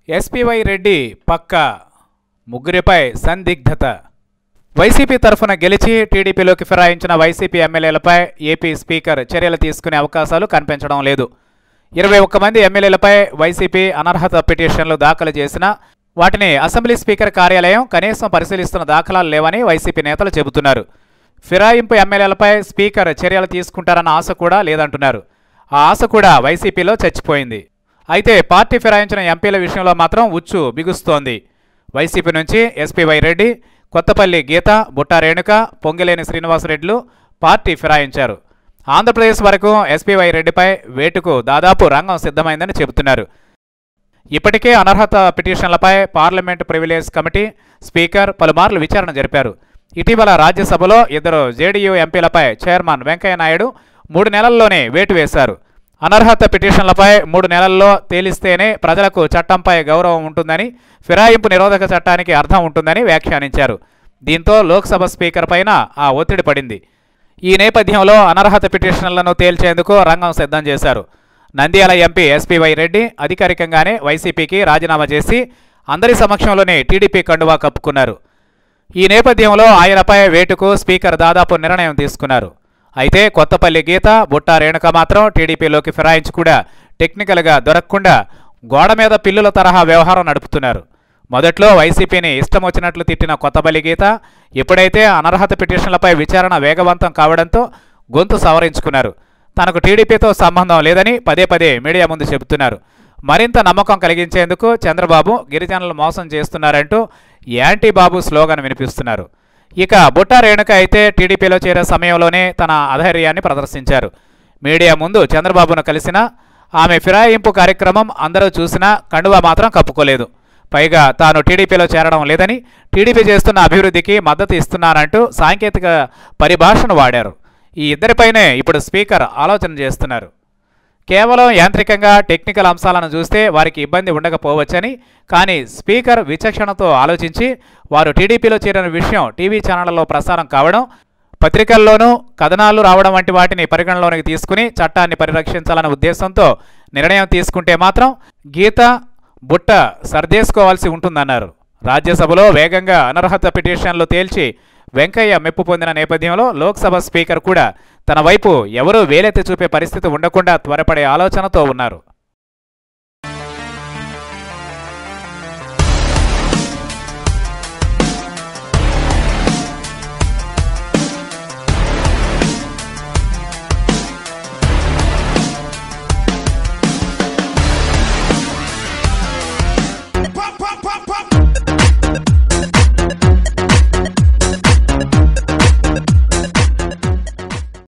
SPY Reddy పక్క ముగ్గురిపై సందిగ్ధత YCP తరఫున గెలిచి టీడీపీలోకి ఫిరాయించిన వైసీపీ ఎమ్మెల్యేలపై ఏపీ స్పీకర్ చర్యలు తీసుకునే అవకాశాలు కనిపించడం లేదు ఇరవై ఒక్క మంది ఎమ్మెల్యేలపై వైసీపీ అనర్హత పిటిషన్లు దాఖలు చేసినా వాటిని అసెంబ్లీ స్పీకర్ కార్యాలయం కనీసం పరిశీలిస్తున్న దాఖలాలు లేవని వైసీపీ నేతలు చెబుతున్నారు ఫిరాయింపు ఎమ్మెల్యేలపై స్పీకర్ చర్యలు తీసుకుంటారన్న ఆశ కూడా లేదంటున్నారు ఆ ఆశ కూడా వైసీపీలో చచ్చిపోయింది అయితే పార్టీ ఫిరాయించిన ఎంపీల విషయంలో మాత్రం ఉచ్చు బిగుస్తోంది వైసీపీ నుంచి ఎస్పీవై రెడ్డి కొత్తపల్లి గీత బుట్టా రేణుక పొంగిలేని శ్రీనివాసరెడ్డిలు పార్టీ ఫిరాయించారు ఆంధ్రప్రదేశ్ వరకు ఎస్పీవై రెడ్డిపై వేటుకు దాదాపు రంగం సిద్ధమైందని చెబుతున్నారు ఇప్పటికే అనర్హత పిటిషన్లపై పార్లమెంటు ప్రివిలేజ్ కమిటీ స్పీకర్ పలుమార్లు విచారణ జరిపారు ఇటీవల రాజ్యసభలో ఇద్దరు జేడీయూ ఎంపీలపై చైర్మన్ వెంకయ్యనాయుడు మూడు నెలల్లోనే వేటు వేశారు అనర్హత పిటిషన్లపై మూడు నెలల్లో తేలిస్తేనే ప్రజలకు చట్టంపై గౌరవం ఉంటుందని ఫిరాయింపు నిరోధక చట్టానికి అర్థం ఉంటుందని వ్యాఖ్యానించారు దీంతో లోక్సభ స్పీకర్ పైన ఆ ఒత్తిడి పడింది ఈ నేపథ్యంలో అనర్హత పిటిషన్లను తేల్చేందుకు రంగం సిద్ధం చేశారు నంద్యాల ఎంపీ ఎస్పీవై రెడ్డి అధికారికంగానే వైసీపీకి రాజీనామా చేసి అందరి సమక్షంలోనే టీడీపీ కండువా కప్పుకున్నారు ఈ నేపథ్యంలో ఆయనపై వేటుకు స్పీకర్ దాదాపు నిర్ణయం తీసుకున్నారు అయితే కొత్తపల్లి గీత బుట్టా రేణుక మాత్రం టీడీపీలోకి ఫిరాయించి కూడా టెక్నికల్గా దొరకకుండా గోడ మీద పిల్లుల తరహా వ్యవహారం నడుపుతున్నారు మొదట్లో వైసీపీని ఇష్టం వచ్చినట్లు తిట్టిన కొత్తపల్లి గీత ఎప్పుడైతే అనర్హత పిటిషన్లపై విచారణ వేగవంతం కావడంతో గొంతు సవరించుకున్నారు తనకు టీడీపీతో సంబంధం లేదని పదే పదే మీడియా ముందు చెబుతున్నారు మరింత నమ్మకం కలిగించేందుకు చంద్రబాబు గిరిజనులు మోసం చేస్తున్నారంటూ యాంటీ బాబు స్లోగన్ వినిపిస్తున్నారు ఇక బుట్టా రేణుక అయితే టీడీపీలో చేరే సమయంలోనే తన అధైర్యాన్ని ప్రదర్శించారు మీడియా ముందు చంద్రబాబును కలిసిన ఆమె ఫిరాయింపు కార్యక్రమం అందరూ చూసినా కండువా మాత్రం కప్పుకోలేదు పైగా తాను టీడీపీలో చేరడం లేదని టీడీపీ చేస్తున్న అభివృద్ధికి మద్దతు ఇస్తున్నానంటూ సాంకేతిక పరిభాషను వాడారు ఈ ఇద్దరిపైనే ఇప్పుడు స్పీకర్ ఆలోచన చేస్తున్నారు కేవలం యాంత్రికంగా టెక్నికల్ అంశాలను చూస్తే వారికి ఇబ్బంది ఉండకపోవచ్చని కానీ స్పీకర్ విచక్షణతో ఆలోచించి వారు టీడీపీలో చేరిన విషయం టీవీ ఛానళ్లలో ప్రసారం కావడం పత్రికల్లోనూ కథనాలు రావడం వంటి వాటిని పరిగణలోనికి తీసుకుని చట్టాన్ని పరిరక్షించాలన్న ఉద్దేశంతో నిర్ణయం తీసుకుంటే మాత్రం గీత బుట్ట సర్దేసుకోవాల్సి ఉంటుందన్నారు రాజ్యసభలో వేగంగా అనర్హత పిటిషన్లు తేల్చి వెంకయ్య మెప్పు పొందిన నేపథ్యంలో లోక్సభ స్పీకర్ కూడా తన వైపు ఎవరూ వేలెత్తి చూపే పరిస్థితి ఉండకుండా త్వరపడే ఆలోచనతో ఉన్నారు